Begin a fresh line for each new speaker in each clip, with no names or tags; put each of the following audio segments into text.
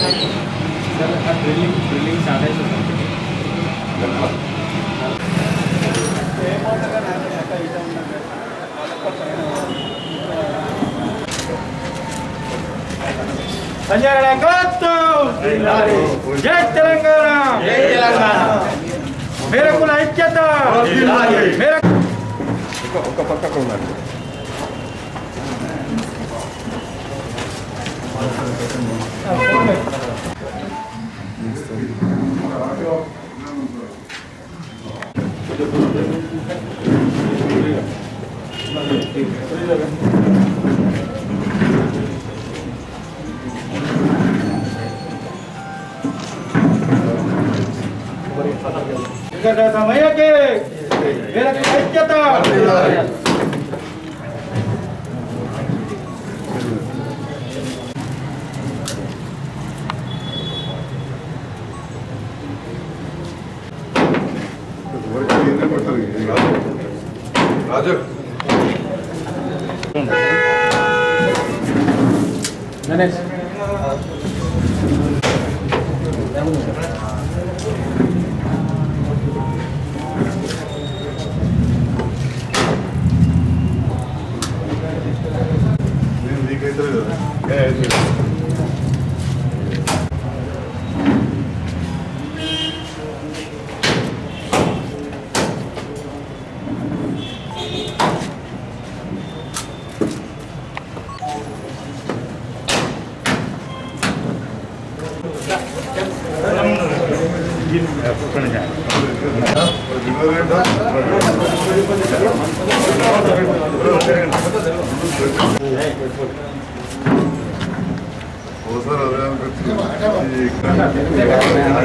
Drilling drilling start అవుతుంది సంజయ్ నాయకత్వం జై తెలంగాణ జై తెలంగాణ మేరకుల ఐక్యత మేర
ఒక పక్కకు ఉండండి
ఇక్కడ సమయకి మేరకుల ఐక్యత
రాజు
గణేష్
నేను నీకైతే కదా ఏ, అయితే. ఓసారి అదే అనిపిస్తుంది. ఈ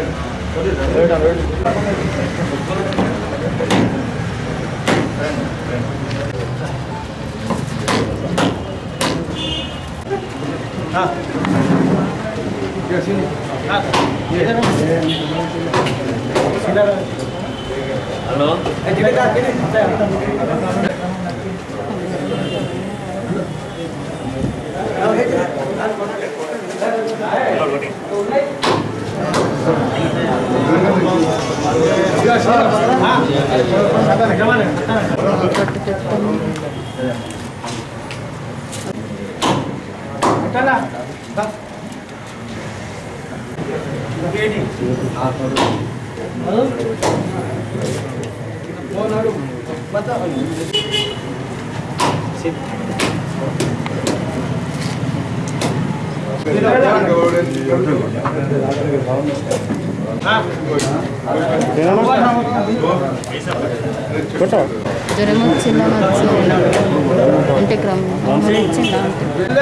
జ్వరం వచ్చిందని వచ్చి అంటే క్రమం వచ్చిందా అంటే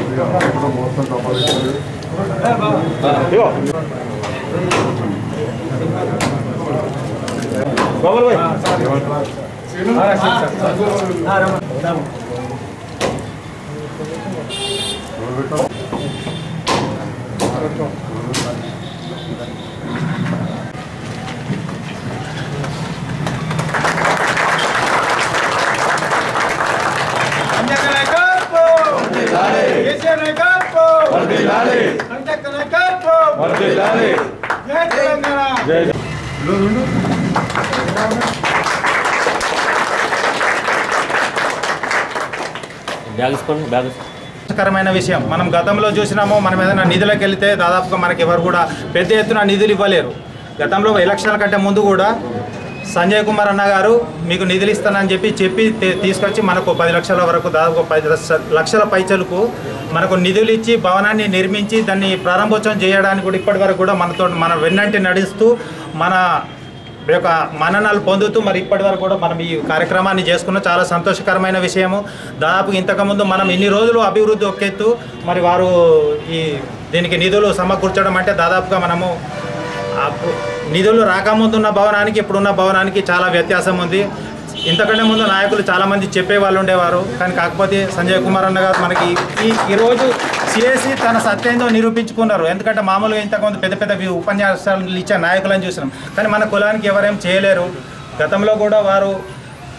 సంజయ్ నాయకత్వం కేసీఆర్ నాయకత్వం సంజయ్ నాయకత్వం జై తెలంగాణ కరమైన విషయం మనం గతంలో చూసినాము మనం ఏదైనా నిధులకు వెళ్తే దాదాపుగా మనకి ఎవరు కూడా పెద్ద ఎత్తున నిధులు ఇవ్వలేరు గతంలో ఎలక్షన్ల కంటే ముందు కూడా సంజయ్ కుమార్ అన్న గారు మీకు నిధులు ఇస్తానని చెప్పి చెప్పి తీ- తీసుకొచ్చి మనకు పది లక్షల వరకు దాదాపు పది లక్ష- లక్షల పైచలకు మనకు నిధులు ఇచ్చి భవనాన్ని నిర్మించి దాన్ని ప్రారంభోత్సవం చేయడానికి కూడా ఇప్పటి వరకు కూడా మనతో మన వెన్నంటి నడుస్తూ మన యొక్క మన్ననలు పొందుతూ మరి ఇప్పటి వరకు కూడా మనం ఈ కార్యక్రమాన్ని చేసుకున్న చాలా సంతోషకరమైన విషయము దాదాపు ఇంతకుముందు మనం ఇన్ని రోజులు అభివృద్ధి ఒక్కెత్తు మరి వారు ఈ దీనికి నిధులు సమకూర్చడం అంటే దాదాపుగా మనము అప్పు- నిధులు రాకముందు ఉన్న భవనానికి ఇప్పుడున్న భవనానికి చాలా వ్యత్యాసం ఉంది ఇంతకంటే ముందు నాయకులు చాలామంది చెప్పే వాళ్ళు ఉండేవారు కానీ కాకపోతే సంజయ్ కుమార్ అన్న గారు మనకి ఈ ఈరోజు సిఎస్సి తన సత్యంతో నిరూపించుకున్నారు ఎందుకంటే మామూలుగా ఇంతకుముందు పెద్ద పెద్ద వి- ఉపన్యాసాలు ఇచ్చే నాయకులను చూసినాం కానీ మన కులానికి ఎవరేం చేయలేరు గతంలో కూడా వారు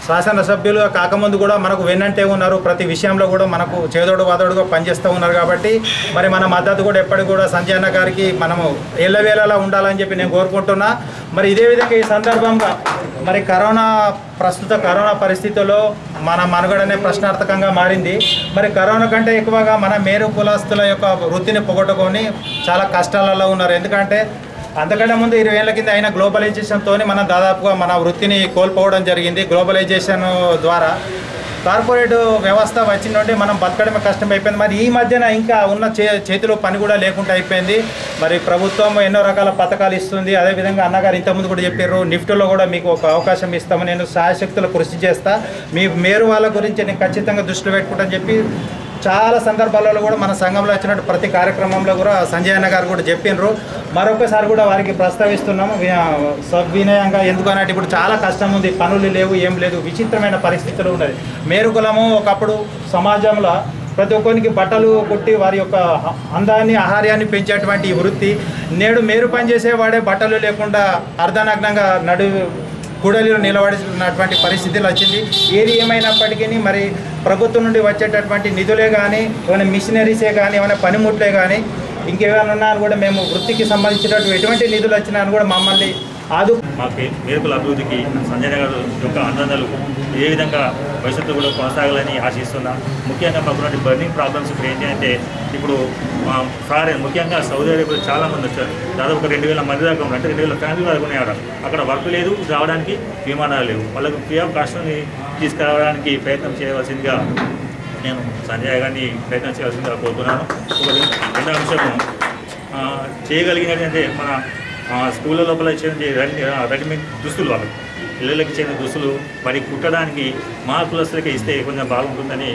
శాసనసభ్యులుగా కాకముందు కూడా మనకు వెన్నంటే ఉన్నారు ప్రతి విషయంలో కూడా మనకు చేదోడు వాదోడుగా పనిచేస్తూ ఉన్నారు కాబట్టి మరి మన మద్దతు కూడా ఎప్పటికి కూడా సంజయ్ అన్న గారికి మనము ఎల్లవేళలా ఉండాలని చెప్పి నేను కోరుకుంటున్నా మరి ఇదే విధంగా ఈ సందర్భంగా మరి కరోనా ప్రస్తుత కరోనా పరిస్థితుల్లో మన మనుగడనే ప్రశ్నార్థకంగా మారింది మరి కరోనా కంటే ఎక్కువగా మన మేరు కులస్తుల యొక్క వృత్తిని పొగట్టుకొని చాలా కష్టాలలో ఉన్నారు ఎందుకంటే అంతకంటే ముందు ఇరవై ఏళ్ళ కింద అయిన గ్లోబలైజేషన్తో మనం దాదాపుగా మన వృత్తిని కోల్పోవడం జరిగింది గ్లోబలైజేషన్ ద్వారా కార్పొరేట్ వ్యవస్థ వచ్చిన నుండి మనం బతకడమే కష్టం అయిపోయింది మరి ఈ మధ్యన ఇంకా ఉన్న చే చేతిలో పని కూడా లేకుండా అయిపోయింది మరి ప్రభుత్వం ఎన్నో రకాల పథకాలు ఇస్తుంది అదేవిధంగా అన్నగారు ఇంతకుముందు కూడా చెప్పారు నిఫ్టీలో కూడా మీకు ఒక అవకాశం ఇస్తాము నేను సాయశక్తులు కృషి చేస్తా మీ మేరు వాళ్ళ గురించి నేను ఖచ్చితంగా దృష్టిలో పెట్టుకుంటాను చెప్పి చాలా సందర్భాలలో కూడా మన సంఘంలో వచ్చినట్టు ప్రతి కార్యక్రమంలో కూడా సంజయ్ అన్న గారు కూడా చెప్పినారు మరొకసారి కూడా వారికి ప్రస్తావిస్తున్నాము వి- సవినయంగా ఎందుకనంటే ఇప్పుడు చాలా కష్టం ఉంది పనులు లేవు ఏం లేదు విచిత్రమైన పరిస్థితులు ఉన్నది మేరుకులము ఒకప్పుడు సమాజంలో ప్రతి ఒక్కరికి బట్టలు కుట్టి వారి యొక్క హ- అందాన్ని ఆహార్యాన్ని పెంచేటువంటి ఈ వృత్తి నేడు మేరు పని చేసేవాడే బట్టలు లేకుండా అర్ధనగ్నంగా నడు కూడలిలో నిలబడినటువంటి పరిస్థితులు వచ్చింది ఏది ఏమైనప్పటికీ మరి ప్రభుత్వం నుండి వచ్చేటటువంటి నిధులే కానీ ఏమైనా మిషనరీసే కానీ ఏమైనా పనిముట్లే కానీ ఇంకేమైనా ఉన్నా అని కూడా మేము వృత్తికి సంబంధించినటువంటి ఎటువంటి నిధులు వచ్చినా అని కూడా మమ్మల్ని ఆదు
మా పే- మేరకుల అభివృద్ధికి సంజయ్ గారు యొక్క అండదండలు ఏ విధంగా భవిష్యత్తు కూడా కొనసాగాలని ఆశిస్తున్నా ముఖ్యంగా మాకున్నటువంటి బర్నింగ్ ప్రాబ్లమ్స్ ఇప్పుడు ఏంటి అంటే ఇప్పుడు మా సార్ ముఖ్యంగా సౌదీ అరేబియాలో చాలా మంది వచ్చారు దాదాపు ఒక రెండు వేల మంది దాకా ఉన్నారు అంటే రెండు వేల ఫ్యామిలీ వరకు ఉన్నాయి అక్కడ అక్కడ వర్క్ లేదు రావడానికి విమానాలు లేవు వాళ్ళకు ఫ్రీ ఆఫ్ కాస్ట్ని తీసుకురావడానికి ప్రయత్నం చేయవలసిందిగా నేను సంజయ్ గారిని ప్రయత్నం చేయాల్సిందిగా కోరుతున్నాను ఒక రెం- రెండో అంశము ఆ, చేయగలిగినట్టు మన ఆ, స్కూళ్ళ లోపల ఇచ్చేటువంటి రెడీ రెడీమేడ్ దుస్తులు వాళ్ళకి పిల్లలకి ఇచ్చే దుస్తులు మరి కుట్టడానికి మా కులస్తులకి ఇస్తే కొంచెం బాగుంటుందని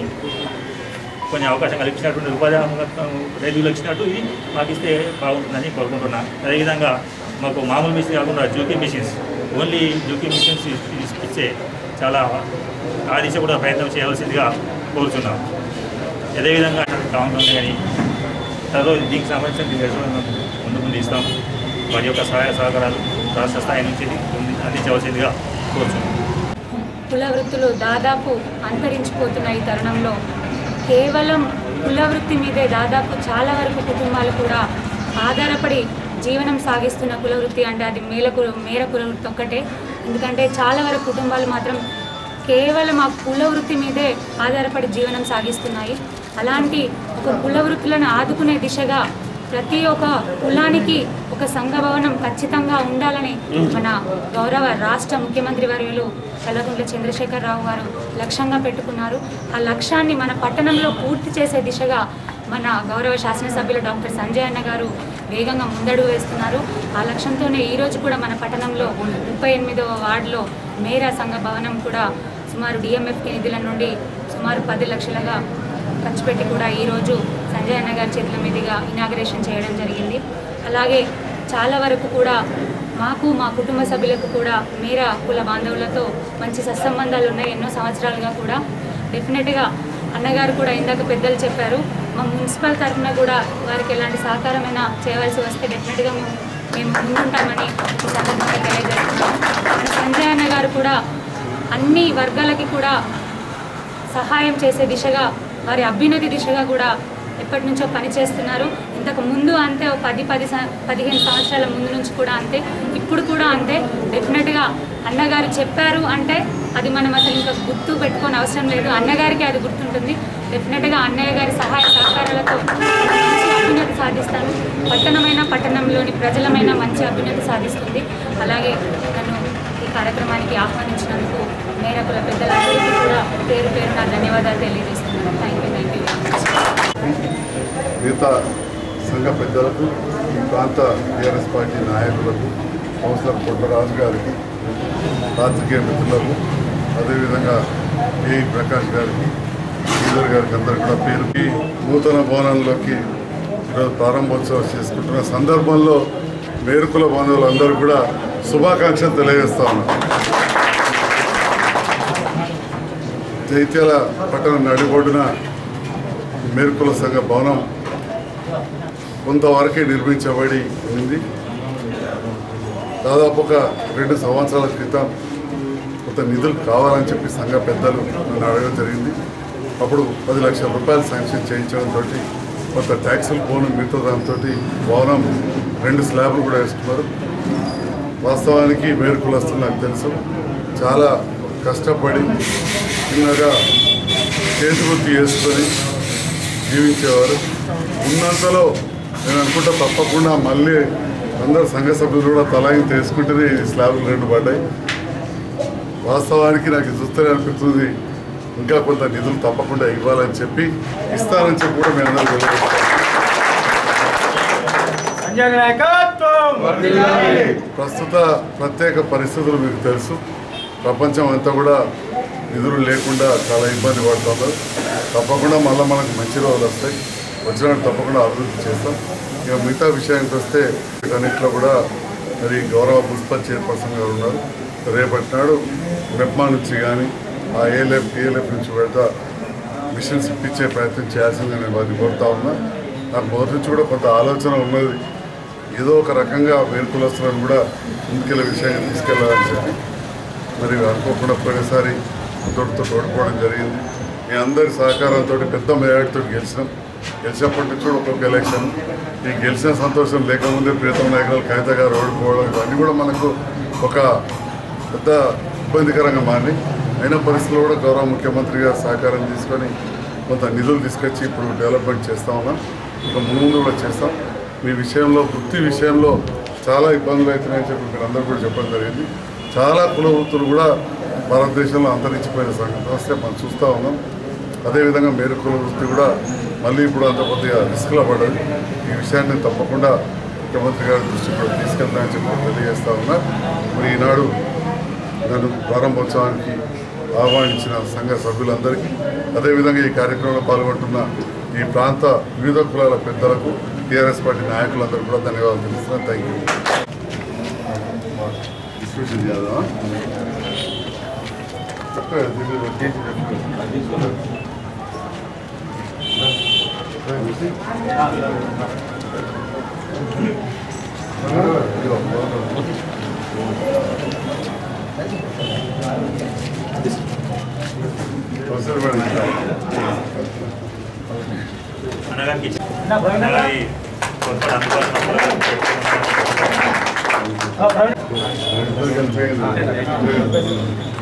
కొంచెం అవకాశం కల్పించినటువంటి ఉపాధి రైతులకు ఇచ్చినట్టు ఇది మాకు ఇస్తే బాగుంటుందని కోరుకుంటున్నాను అదేవిధంగా మాకు మామూలు మిషన్ కాకుండా Juki machines only Juki machines ఇచ్చే చాలా ఆ దిశ కూడా ప్రయత్నం చేయవలసిందిగా కోరుతున్నాం అదేవిధంగా టౌన్లో కానీ తర్వాత దీనికి సంబంధించిన నిర్దేశం ముందు ముందు ఇస్తాం వారి యొక్క సహాయ సహకారాలు రాష్ట్ర స్థాయి నుంచి అంది- అందించవలసిందిగా కోరుతున్నాం
కుల వృత్తులు దాదాపు అంతరించిపోతున్న ఈ తరుణంలో కేవలం కుల వృత్తి మీదే దాదాపు చాలా వరకు కుటుంబాలు కూడా ఆధారపడి జీవనం సాగిస్తున్న కుల వృత్తి అంటే అది మేల కుల మేర కుల వృత్తి ఒక్కటే ఎందుకంటే చాలా వరకు కుటుంబాలు మాత్రం కేవలం ఆ కుల వృత్తి మీదే ఆధారపడి జీవనం సాగిస్తున్నాయి అలాంటి ఒక కుల వృత్తులను ఆదుకునే దిశగా ప్రతి ఒక్క కులానికి ఒక సంఘ భవనం ఖచ్చితంగా ఉండాలని మన గౌరవ రాష్ట్ర ముఖ్యమంత్రి వర్యులు కల్వకుంట్ల చంద్రశేఖరరావు గారు లక్ష్యంగా పెట్టుకున్నారు ఆ లక్ష్యాన్ని మన పట్టణంలో పూర్తి చేసే దిశగా మన గౌరవ శాసనసభ్యులు డాక్టర్ సంజయ్ అన్న గారు వేగంగా ముందడుగు వేస్తున్నారు ఆ లక్ష్యంతోనే ఈరోజు కూడా మన పట్టణంలో ముప్పై ఎనిమిదవ వార్డులో మేరా సంఘ భవనం కూడా సుమారు డిఎంఎఫ్టీ నిధుల నుండి సుమారు పది లక్షలుగా ఖర్చు పెట్టి కూడా ఈరోజు సంజయ్ అన్న గారి చేతుల మీదుగా ఇనాగరేషన్ చేయడం జరిగింది అలాగే చాలా వరకు కూడా మాకు మా కుటుంబ సభ్యులకు కూడా మీరా కుల బాంధవులతో మంచి సత్సంబంధాలు ఉన్నాయి ఎన్నో సంవత్సరాలుగా కూడా డెఫినెట్గా అన్నగారు కూడా ఇందాక పెద్దలు చెప్పారు మా మున్సిపల్ తరఫున కూడా వారికి ఎలాంటి సహకారమైనా చేయవలసి వస్తే డెఫినెట్గా మేము మేము ముందుంటామని ఈ సందర్భంగా తెలియజేస్తున్నాం మన సంజయ్ అన్న గారు కూడా అన్ని వర్గాలకి కూడా సహాయం చేసే దిశగా వారి అభ్యున్నతి దిశగా కూడా ఎప్పటి నుంచో పనిచేస్తున్నారు ఇంతకు ముందు అంతే ఓ పది పది సం- పదిహేను సంవత్సరాల ముందు నుంచి కూడా అంతే ఇప్పుడు కూడా అంతే డెఫినెట్గా అన్నగారు చెప్పారు అంటే అది మనం అసలు ఇంకా గుర్తు పెట్టుకోని అవసరం లేదు అన్నగారికి అది గుర్తుంటుంది డెఫినెట్గా అన్నయ్య గారి సహాయ సహకారాలతో మంచి అభ్యున్నతి సాధిస్తాను పట్టణమైన పట్టణంలోని ప్రజలమైన మంచి అభ్యున్నతి సాధిస్తుంది అలాగే నన్ను ఈ కార్యక్రమానికి ఆహ్వానించినందుకు మేరకుల పెద్దలందరికీ కూడా పేరు పేరు నా ధన్యవాదాలు తెలియజేస్తున్నాను థ్యాంక్ యూ థ్యాంక్ యూ
మిగతా సంఘ పెద్దలకు ఈ ప్రాంత టీఆర్ఎస్ పార్టీ నాయకులకు కౌన్సిలర్ కొండరాజు గారికి పాత్రికేయ మిత్రులకు అదేవిధంగా ఏ ప్రకాష్ గారికి శ్రీధర్ గారికి అందరికి కూడా పేరు ఈ నూతన భవనంలోకి ఈరోజు ప్రారంభోత్సవం చేసుకుంటున్న సందర్భంలో మేరుకుల బంధువులందరూ కూడా శుభాకాంక్షలు తెలియజేస్తా ఉన్నారు జైత్యాల పట్టణ నడిబొడ్డున మేరుకుల సంఘ భవనం కొంతవరకే నిర్మించబడి ఉంది దాదాపు ఒక రెండు సంవత్సరాల క్రితం కొంత నిధులు కావాలని చెప్పి సంఘ పెద్దలు నన్ను అడగడం జరిగింది అప్పుడు పది లక్షల రూపాయలు శాంక్షన్ చేయించడంతో కొంత ట్యాక్సులు పోను మిగతా దాంతో భవనం రెండు స్లాబ్లు కూడా వేసుకున్నారు వాస్తవానికి వేరు కులస్తులు నాకు తెలుసు చాలా కష్టపడి చిన్నగా చేతి వృత్తి చేసుకొని జీవించేవారు ఉన్నంతలో నేను అనుకుంటా తప్పకుండా మళ్ళీ అందరు సంఘ సభ్యులు కూడా తలాయి తీసుకుంటేనే ఈ స్లాబ్లు రెండు పడ్డాయి వాస్తవానికి నాకు చూస్తేనే అనిపిస్తుంది ఇంకా కొంత నిధులు తప్పకుండా ఇవ్వాలని చెప్పి ఇస్తానని చెప్పి కూడా మేము అందరూ తెలియజేస్తాం
సంజయ్ నాయకత్వం
ప్రస్తుత ప్రత్యేక పరిస్థితులు మీకు తెలుసు ప్రపంచం అంతా కూడా నిధులు లేకుండా చాలా ఇబ్బంది పడుతున్నారు తప్పకుండా మళ్ళీ మనకు మంచి రోజులు వస్తాయి వచ్చినట్టు తప్పకుండా అభివృద్ధి చేస్తాం ఇక మిగతా విషయానికి వస్తే వీటన్నిటిలో కూడా మరి గౌరవ మున్సిపల్ చైర్పర్సన్ గారు ఉన్నారు రేపటి నాడు మెప్మా నుంచి కానీ ఆ ఏఎల్ఎఫ్ టీఎల్ఎఫ్ నుంచి పెడతా మిషన్స్ ఇప్పించే ప్రయత్నం చేయాల్సిందని నేను వారిని కోరుతా ఉన్నా నాకు మొదటి నుంచి కూడా కొంత ఆలోచన ఉన్నది ఏదో ఒక రకంగా వేరుకులస్తులను కూడా ముందుకెళ్ళే విషయాన్ని తీసుకెళ్లాలని చెప్పి మరి అనుకోకుండా పోయినసారి తోటితో ఓడిపోవడం జరిగింది మీ అందరి సహకారంతో పెద్ద మెజార్టీతో గెలిచినాం గెలిచినప్పటి నుంచి కూడా ఒక్కొక్క ఎలక్షన్ ఈ గెలిచిన సంతోషం లేకముందే ప్రీతం నాయకులు కవిత గారు ఓడిపోవడం ఇవన్నీ కూడా మనకు ఒక పెద్ద ఇబ్బందికరంగా మారి అయిన పరిస్థితుల్లో కూడా గౌరవ ముఖ్యమంత్రి గారు సహకారం తీసుకొని కొంత నిధులు తీసుకొచ్చి ఇప్పుడు డెవలప్మెంట్ చేస్తా ఉన్నాం ఇక ముందు కూడా చేస్తాం మీ విషయంలో వృత్తి విషయంలో చాలా ఇబ్బందులు అవుతున్నాయని చెప్పి మీరు అందరూ కూడా చెప్పడం జరిగింది చాలా కుల వృత్తులు కూడా భారతదేశంలో అంతరించిపోయిన సంగతి వస్తే మనం చూస్తూ ఉన్నాం అదేవిధంగా మేరు కుల వృత్తి కూడా మళ్ళీ ఇప్పుడు అంత కొద్దిగా రిస్క్లో పడ్డది ఈ విషయాన్ని తప్పకుండా ముఖ్యమంత్రి గారి దృష్టికి కూడా తీసుకెళ్తామని చెప్పి తెలియజేస్తా ఉన్నా మరి ఈనాడు నన్ను ప్రారంభోత్సవానికి ఆహ్వానించిన సంఘ సభ్యులందరికీ అదేవిధంగా ఈ కార్యక్రమంలో పాల్గొంటున్న ఈ ప్రాంత వివిధ కులాల పెద్దలకు టీఆర్ఎస్ పార్టీ నాయకులందరూ కూడా ధన్యవాదాలు తెలుస్తున్నాను థ్యాంక్ యూ డిస్కషన్ చేద్దామా అవసరం పడింది.
అన్నగారికి అన్నగారి కొత్త అందుబాటులో
ఇద్దరు కలిపి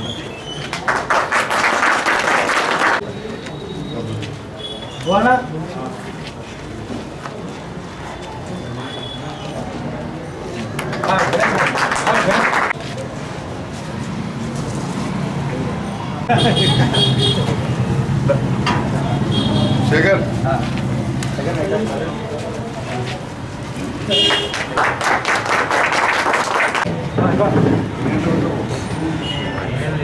శేఖర్